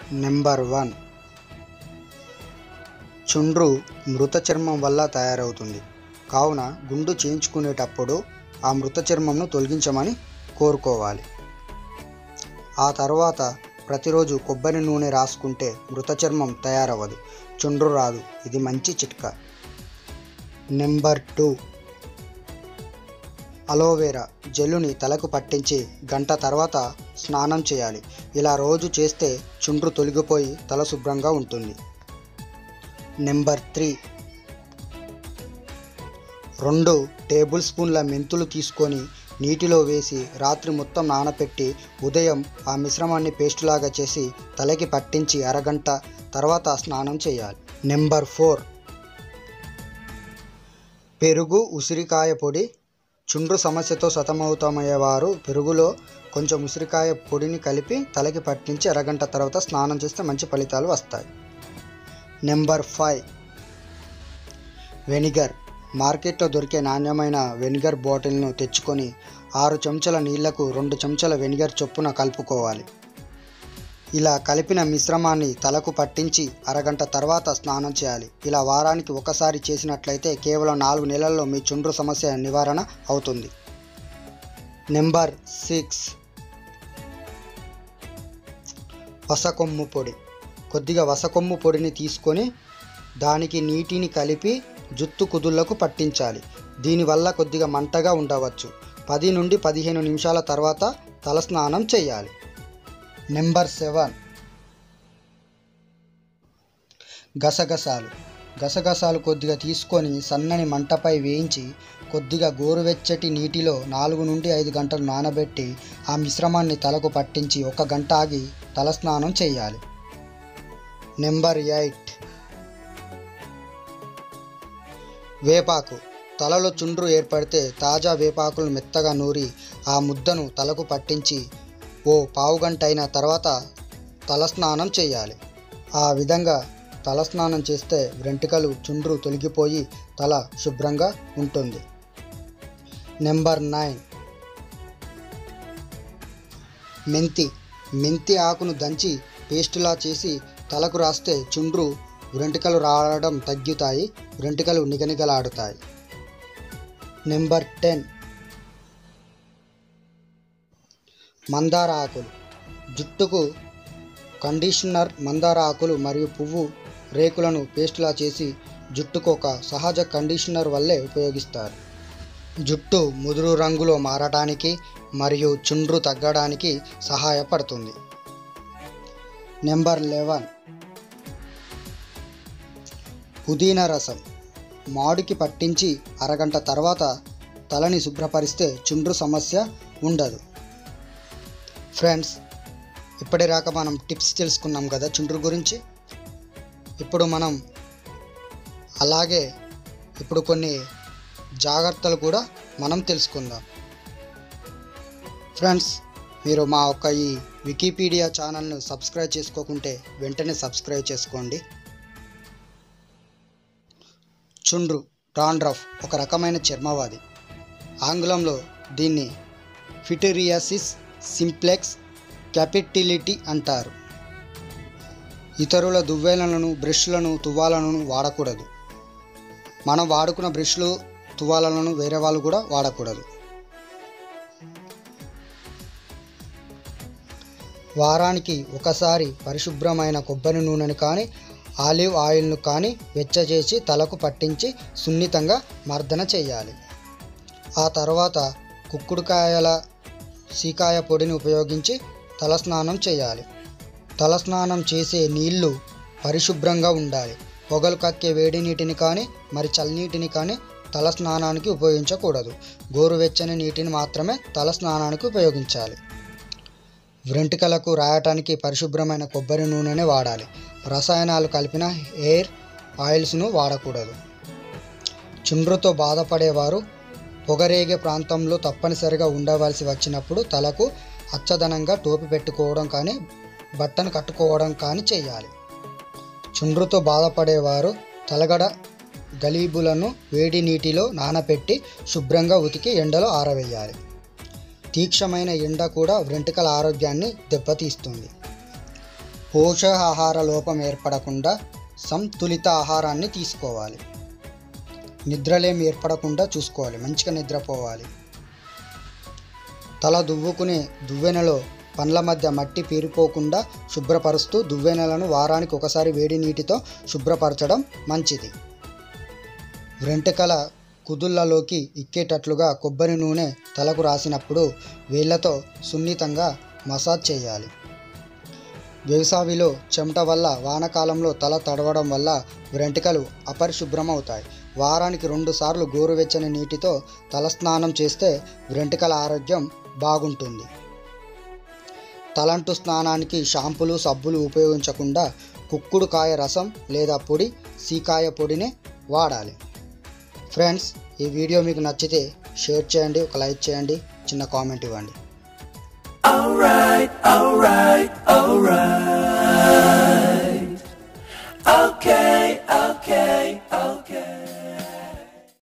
Number one చుండ్రు మృత చర్మం వల్ల తయారవుతుంది కావున గుండు చేయించుకునేటప్పుడు ఆ మృత చర్మంను తొలగించమని కోరుకోవాలి ఆ తర్వాత ప్రతిరోజు కొబ్బరి నూనె రాసుకుంటే మృత చర్మం తయారవ్వదు చుండ్రు రాదు ఇది మంచి చిట్కా నెంబర్ టూ అలోవెరా జెల్లుని తలకు పట్టించి గంట తర్వాత స్నానం చేయాలి ఇలా రోజు చేస్తే చుండ్రు తొలగిపోయి తల శుభ్రంగా ఉంటుంది నెంబర్ త్రీ రెండు టేబుల్ స్పూన్ల మెంతులు తీసుకొని నీటిలో వేసి రాత్రి మొత్తం నానపెట్టి ఉదయం ఆ మిశ్రమాన్ని పేస్టులాగా చేసి తలకి పట్టించి అరగంట తర్వాత స్నానం చేయాలి నెంబర్ ఫోర్ పెరుగు ఉసిరికాయ పొడి చుండ్రు సమస్యతో సతమవుతామయ్యేవారు పెరుగులో కొంచెం ఉసిరికాయ పొడిని కలిపి తలకి పట్టించి అరగంట తర్వాత స్నానం చేస్తే మంచి ఫలితాలు వస్తాయి నెంబర్ ఫైవ్ వెనిగర్ మార్కెట్లో దొరికే నాణ్యమైన వెనిగర్ బాటిల్ను తెచ్చుకొని ఆరు చెంచాల నీళ్లకు రెండు చెంచాల వెనిగర్ చొప్పున కలుపుకోవాలి ఇలా కలిపిన మిశ్రమాన్ని తలకు పట్టించి అరగంట తర్వాత స్నానం చేయాలి ఇలా వారానికి ఒకసారి చేసినట్లయితే కేవలం నాలుగు నెలల్లో మీ చుండ్రు సమస్య నివారణ అవుతుంది నెంబర్ సిక్స్ వసకొమ్ము పొడి కొద్దిగా వసకొమ్ము పొడిని తీసుకొని దానికి నీటిని కలిపి జుత్తు కుదుళ్లకు పట్టించాలి దీనివల్ల కొద్దిగా మంటగా ఉండవచ్చు పది నుండి పదిహేను నిమిషాల తర్వాత తలస్నానం చేయాలి నెంబర్ సెవెన్ గసగసాలు గసగసాలు కొద్దిగా తీసుకొని సన్నని మంటపై వేయించి కొద్దిగా గోరువెచ్చటి నీటిలో నాలుగు నుండి ఐదు గంటలు నానబెట్టి ఆ మిశ్రమాన్ని తలకు పట్టించి ఒక గంట ఆగి తలస్నానం చేయాలి నెంబర్ ఎయిట్ వేపాకు తలలో చుండ్రు ఏర్పడితే తాజా వేపాకులను మెత్తగా నూరి ఆ ముద్దను తలకు పట్టించి ఓ పావుగంట అయిన తర్వాత తలస్నానం చేయాలి ఆ విధంగా తలస్నానం చేస్తే వెంట్రుకలు చుండ్రు తొలగిపోయి తల శుభ్రంగా ఉంటుంది నెంబర్ నైన్ మెంతి మెంతి ఆకును దంచి పేస్టులా చేసి తలకు రాస్తే చుండ్రు వెంట్రుకలు రావడం తగ్గుతాయి వెంట్రుకలు నిగనిగలాడుతాయి నెంబర్ టెన్ మందార ఆకులు జుట్టుకు కండిషనర్ మందార ఆకులు మరియు పువ్వు రేకులను పేస్టులా చేసి జుట్టుకు ఒక సహజ కండిషనర్ వల్లే ఉపయోగిస్తారు జుట్టు ముదురు రంగులో మారడానికి మరియు చుండ్రు తగ్గడానికి సహాయపడుతుంది నెంబర్ లెవెన్ పుదీనా రసం మాడికి పట్టించి అరగంట తర్వాత తలని శుభ్రపరిస్తే చుండ్రు సమస్య ఉండదు ఫ్రెండ్స్ ఇప్పటిదాకా మనం టిప్స్ తెలుసుకున్నాం కదా చుండ్రు గురించి ఇప్పుడు మనం అలాగే ఇప్పుడు కొన్ని జాగ్రత్తలు కూడా మనం తెలుసుకుందాం ఫ్రెండ్స్ మీరు మా యొక్క ఈ వికీపీడియా ఛానల్ను సబ్స్క్రైబ్ చేసుకోకుంటే వెంటనే సబ్స్క్రైబ్ చేసుకోండి చుండ్రు డాండ్రఫ్ ఒక రకమైన చర్మవాది ఆంగ్లంలో దీన్ని ఫిటెరియాసిస్ సింప్లెక్స్ క్యాపిటిలిటీ అంటారు ఇతరుల దువ్వెనలను బ్రష్లను తువ్వాలను వాడకూడదు మనం వాడుకున్న బ్రష్లు తువ్వాలను వేరే వాళ్ళు కూడా వాడకూడదు వారానికి ఒకసారి పరిశుభ్రమైన కొబ్బరి నూనెను కానీ ఆలివ్ ఆయిల్ను కానీ వెచ్చచేసి తలకు పట్టించి సున్నితంగా మర్దన చేయాలి ఆ తర్వాత కుక్కుడుకాయల సీకాయ పొడిని ఉపయోగించి తలస్నానం చేయాలి తలస్నానం చేసే నీళ్లు పరిశుభ్రంగా ఉండాలి పొగలు కక్కే వేడి నీటిని కానీ మరి చల్లనీటిని కానీ తలస్నానానికి ఉపయోగించకూడదు గోరువెచ్చని నీటిని మాత్రమే తలస్నానానికి ఉపయోగించాలి వెంట్రుకలకు రాయటానికి పరిశుభ్రమైన కొబ్బరి నూనెనే వాడాలి రసాయనాలు కలిపిన హెయిర్ ఆయిల్స్ను వాడకూడదు చుండ్రుతో బాధపడేవారు పొగరేగే ప్రాంతంలో తప్పనిసరిగా ఉండవలసి వచ్చినప్పుడు తలకు అచ్చదనంగా టోపీ పెట్టుకోవడం కానీ బట్టను కట్టుకోవడం కానీ చేయాలి చుండ్రుతో బాధపడేవారు తలగడ గలీబులను వేడి నీటిలో నానబెట్టి శుభ్రంగా ఉతికి ఎండలో ఆరవేయాలి తీక్షమైన ఎండ కూడా వెంట్రుకల ఆరోగ్యాన్ని దెబ్బతీస్తుంది పోషకాహార లోపం ఏర్పడకుండా సంతులిత ఆహారాన్ని తీసుకోవాలి నిద్రలేం ఏర్పడకుండా చూసుకోవాలి మంచిగా నిద్రపోవాలి తల దువ్వుకునే దువ్వెనలో పండ్ల మధ్య మట్టి పీరిపోకుండా శుభ్రపరుస్తూ దువ్వెనలను వారానికి ఒకసారి వేడి నీటితో శుభ్రపరచడం మంచిది వెంట్రుకల కుదుళ్లలోకి ఇక్కేటట్లుగా కొబ్బరి నూనె తలకు రాసినప్పుడు వేళ్లతో సున్నితంగా మసాజ్ చేయాలి వేసవిలో చెమట వల్ల వానకాలంలో తల తడవడం వల్ల వెంట్రుకలు అపరిశుభ్రమవుతాయి వారానికి రెండు సార్లు గోరువెచ్చని నీటితో తలస్నానం చేస్తే వెంట్రుకల ఆరోగ్యం బాగుంటుంది తలంటు స్నానానికి షాంపులు సబ్బులు ఉపయోగించకుండా కుక్కుడుకాయ రసం లేదా పొడి సీకాయ పొడినే వాడాలి ఫ్రెండ్స్ ఈ వీడియో మీకు నచ్చితే షేర్ చేయండి ఒక లైక్ చేయండి చిన్న కామెంట్ ఇవ్వండి Alright, alright, alright. Okay, okay.